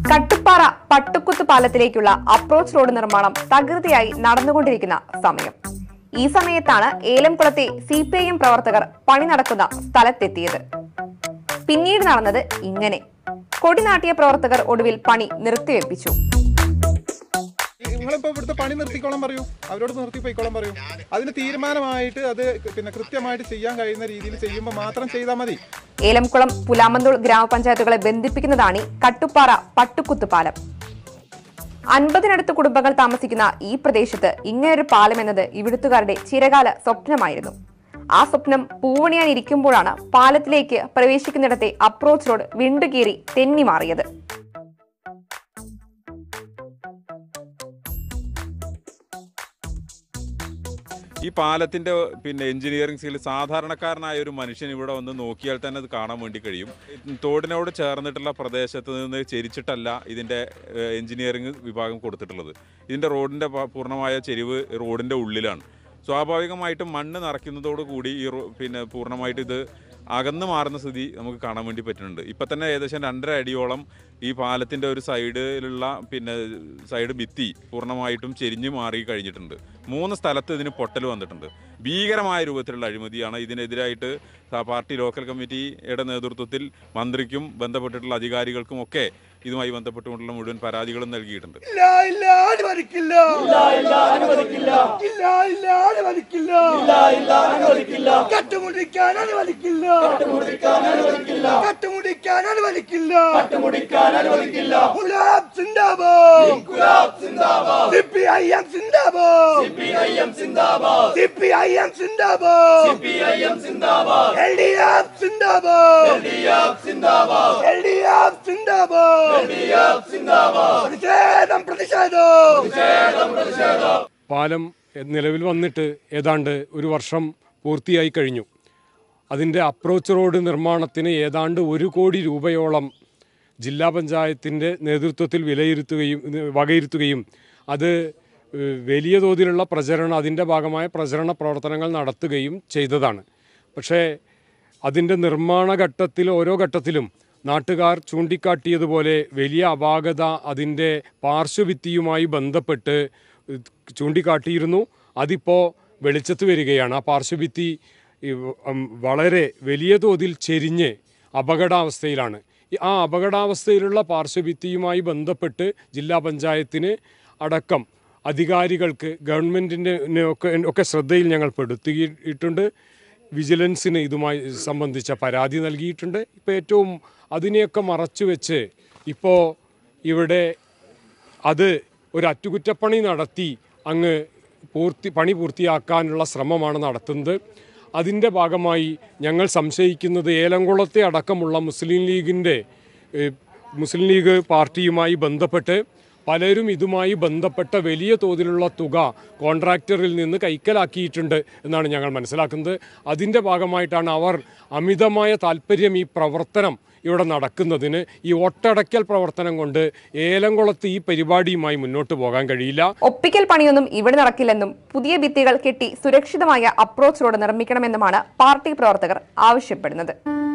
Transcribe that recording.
കട്ടുപ്പാറ പട്ടുക്കുത്ത് പാലത്തിലേക്കുള്ള approach road നിർമ്മാണം തകൃതിയായി നടന്നുകൊണ്ടിരിക്കുന്ന സമയം ഈ സമയത്താണ് ഏലംകുളത്തെ സി പി ഐ എം പ്രവർത്തകർ പണി നടക്കുന്ന സ്ഥലത്തെത്തിയത് പിന്നീട് നടന്നത് ഇങ്ങനെ കൊടിനാട്ടിയ പ്രവർത്തകർ ഒടുവിൽ പണി നിർത്തിവെപ്പിച്ചു നിങ്ങളിപ്പോ ഇവിടുത്തെ പണി നിർത്തിക്കോളാൻ പറയൂ അവരോട് നിർത്തി പോയിക്കോളാൻ പറയൂ അതിന് തീരുമാനമായിട്ട് അത് പിന്നെ കൃത്യമായിട്ട് ചെയ്യാൻ കഴിയുന്ന രീതിയിൽ ചെയ്യുമ്പോൾ മാത്രം ചെയ്താൽ മതി ഏലംകുളം പുലാമന്തൂൾ ഗ്രാമപഞ്ചായത്തുകളെ ബന്ധിപ്പിക്കുന്നതാണ് ഈ കട്ടുപ്പാറ പട്ടുക്കുത്ത് പാലം അൻപതിനടുത്ത് കുടുംബങ്ങൾ താമസിക്കുന്ന ഈ പ്രദേശത്ത് ഇങ്ങനൊരു പാലം എന്നത് ഇവിടുത്തുകാരുടെ ചിരകാല സ്വപ്നമായിരുന്നു ആ സ്വപ്നം പൂവണിയാനിരിക്കുമ്പോഴാണ് പാലത്തിലേക്ക് പ്രവേശിക്കുന്നിടത്തെ അപ്രോച്ച് റോഡ് വിണ്ടുകീറി തെന്നി മാറിയത് ഈ പാലത്തിന്റെ പിന്നെ എഞ്ചിനീയറിംഗ് സ്കിൽ സാധാരണക്കാരനായ ഒരു മനുഷ്യൻ ഇവിടെ വന്ന് നോക്കിയാൽ തന്നെ അത് കാണാൻ വേണ്ടി കഴിയും തോടിനോട് ചേർന്നിട്ടുള്ള പ്രദേശത്ത് നിന്ന് ചെരിച്ചിട്ടല്ല ഇതിന്റെ ഏഹ്, എഞ്ചിനീയറിംഗ് വിഭാഗം കൊടുത്തിട്ടുള്ളത് ഇതിന്റെ റോഡിന്റെ പ- പൂർണ്ണമായ ചെരിവ് റോഡിന്റെ ഉള്ളിലാണ് സ്വാഭാവികമായിട്ടും മണ്ണ് നിറയ്ക്കുന്നതോട് കൂടി ഈ റോ- പിന്നെ പൂർണ്ണമായിട്ട് ഇത് അകന്ന് മാറുന്ന സ്ഥിതി നമുക്ക് കാണാൻ വേണ്ടി പറ്റുന്നുണ്ട് ഇപ്പം തന്നെ ഏകദേശം രണ്ടര അടിയോളം ഈ പാലത്തിൻ്റെ ഒരു സൈഡിലുള്ള പിന്നെ സൈഡ് ഭിത്തി പൂർണ്ണമായിട്ടും ചെരിഞ്ഞു മാറി കഴിഞ്ഞിട്ടുണ്ട് മൂന്ന് സ്ഥലത്ത് ഇതിന് പൊട്ടൽ വന്നിട്ടുണ്ട് ഭീകരമായ രൂപത്തിലുള്ള അഴിമതിയാണ് ഇതിനെതിരായിട്ട് സ- പാർട്ടി ലോക്കൽ കമ്മിറ്റിയുടെ നേതൃത്വത്തിൽ മന്ത്രിക്കും ബന്ധപ്പെട്ടിട്ടുള്ള അധികാരികൾക്കും ഒക്കെ ഇതുമായി ബന്ധപ്പെട്ടുകൊണ്ടുള്ള മുഴുവൻ പരാതികളും നൽകിയിട്ടുണ്ട് ഇല്ല ഇല്ല അനുവദിക്കില്ല ഇല്ല ഇല്ല അനുവദിക്കില്ല ഇല്ല ഇല്ല അനുവദിക്കില്ല ഇല്ല ഇല്ല അനുവദിക്കില്ല കട്ടുമുടിക്കാൻ അനുവദിക്കില്ല കട്ടുമുടിക്കാൻ അനുവദിക്കില്ല കട്ടുമുടിക്കാൻ അനുവദിക്കില്ല കട്ടുമുടിക്കാൻ അനുവദിക്കില്ല ഗുലാബ് സിന്ദാബാദ് ഗുലാബ് സിന്ദാബാദ് സിപിഐഎം സിന്ദാബാദ് സിപിഐഎം സിന്ദാബാദ് സിപിഐഎം സിന്ദാബാദ് സിപിഐഎം സിന്ദാബാദ് എൽഡിഎഫ് സിന്ദാബാദ് എൽഡിഎഫ് സിന്ദാബാദ് എൽഡിഎഫ് സിന്ദാബാദ് എൽഡിഎഫ് സിന്ദാബാദ് പ്രതിഷേധം പ്രതിഷേധം പാലം നിലവിൽ വന്നിട്ട് ഏതാണ്ട് ഒരു വർഷം പൂർത്തിയായി കഴിഞ്ഞു അതിൻ്റെ അപ്രോച്ച് റോഡ് നിർമ്മാണത്തിന് ഏതാണ്ട് ഒരു കോടി രൂപയോളം ജില്ലാ പഞ്ചായത്തിൻ്റെ നേതൃത്വത്തിൽ വിലയിരുത്തുകയും വകയിരുത്തുകയും അത് ഏഹ്, വലിയ തോതിലുള്ള പ്രചരണം അതിൻ്റെ ഭാഗമായ പ്രചരണ പ്രവർത്തനങ്ങൾ നടത്തുകയും ചെയ്തതാണ് പക്ഷേ അതിൻ്റെ നിർമ്മാണ ഘട്ടത്തിൽ ഓരോ ഘട്ടത്തിലും നാട്ടുകാർ ചൂണ്ടിക്കാട്ടിയതുപോലെ വലിയ അപാകത അതിൻ്റെ പാർശ്വഭിത്തിയുമായി ബന്ധപ്പെട്ട് ചൂണ്ടിക്കാട്ടിയിരുന്നു അതിപ്പോൾ വെളിച്ചത്ത് വരികയാണ് ആ പാർശ്വഭിത്തി ഈ, ഉം, വളരെ വലിയ തോതിൽ ചെരിഞ്ഞ് അപകടാവസ്ഥയിലാണ് ഈ ആ അപകടാവസ്ഥയിലുള്ള പാർശ്വഭിത്തിയുമായി ബന്ധപ്പെട്ട് ജില്ലാ പഞ്ചായത്തിന് അടക്കം അധികാരികൾക്ക് ഗവൺമെൻറ്റിൻ്റെ ഒക്കെ ഒക്കെ ശ്രദ്ധയിൽ ഞങ്ങൾ പെടുത്തിയിട്ടുണ്ട് വിജിലൻസിന് ഇതുമായി സംബന്ധിച്ച പരാതി നൽകിയിട്ടുണ്ട് ഇപ്പോൾ ഏറ്റവും അതിനെയൊക്കെ മറച്ചു വെച്ച് ഇപ്പോൾ ഇവിടെ അത് ഒരു അറ്റുകുറ്റപ്പണി നടത്തി അങ്ങ് പൂർത്തി പണി പൂർത്തിയാക്കാനുള്ള ശ്രമമാണ് നടത്തുന്നത് അതിൻ്റെ ഭാഗമായി ഞങ്ങൾ സംശയിക്കുന്നത് ഏലംകുളത്തെ അടക്കമുള്ള മുസ്ലിം ലീഗിൻ്റെ ഏഹ്, മുസ്ലിം ലീഗ് പാർട്ടിയുമായി ബന്ധപ്പെട്ട് പലരും ഇതുമായി ബന്ധപ്പെട്ട വലിയ തോതിലുള്ള തുക കോൺട്രാക്ടറിൽ നിന്ന് കൈക്കലാക്കിയിട്ടുണ്ട് എന്നാണ് ഞങ്ങൾ മനസ്സിലാക്കുന്നത് അതിൻ്റെ ഭാഗമായിട്ടാണ് അവർ അമിതമായ താല്പര്യം ഈ പ്രവർത്തനം ഇവിടെ നടക്കുന്നതിന് ഈ ഒട്ടടയ്ക്കൽ പ്രവർത്തനം കൊണ്ട് ഏലംകുളത്ത് ഈ പരിപാടിയുമായി മുന്നോട്ട് പോകാൻ കഴിയില്ല ഒപ്പിക്കൽ പണിയൊന്നും ഇവിടെ നടക്കില്ലെന്നും പുതിയ ഭിത്തികൾ കെട്ടി സുരക്ഷിതമായ അപ്രോച്ച് റോഡ് നിർമ്മിക്കണമെന്നുമാണ് പാർട്ടി പ്രവർത്തകർ ആവശ്യപ്പെടുന്നത്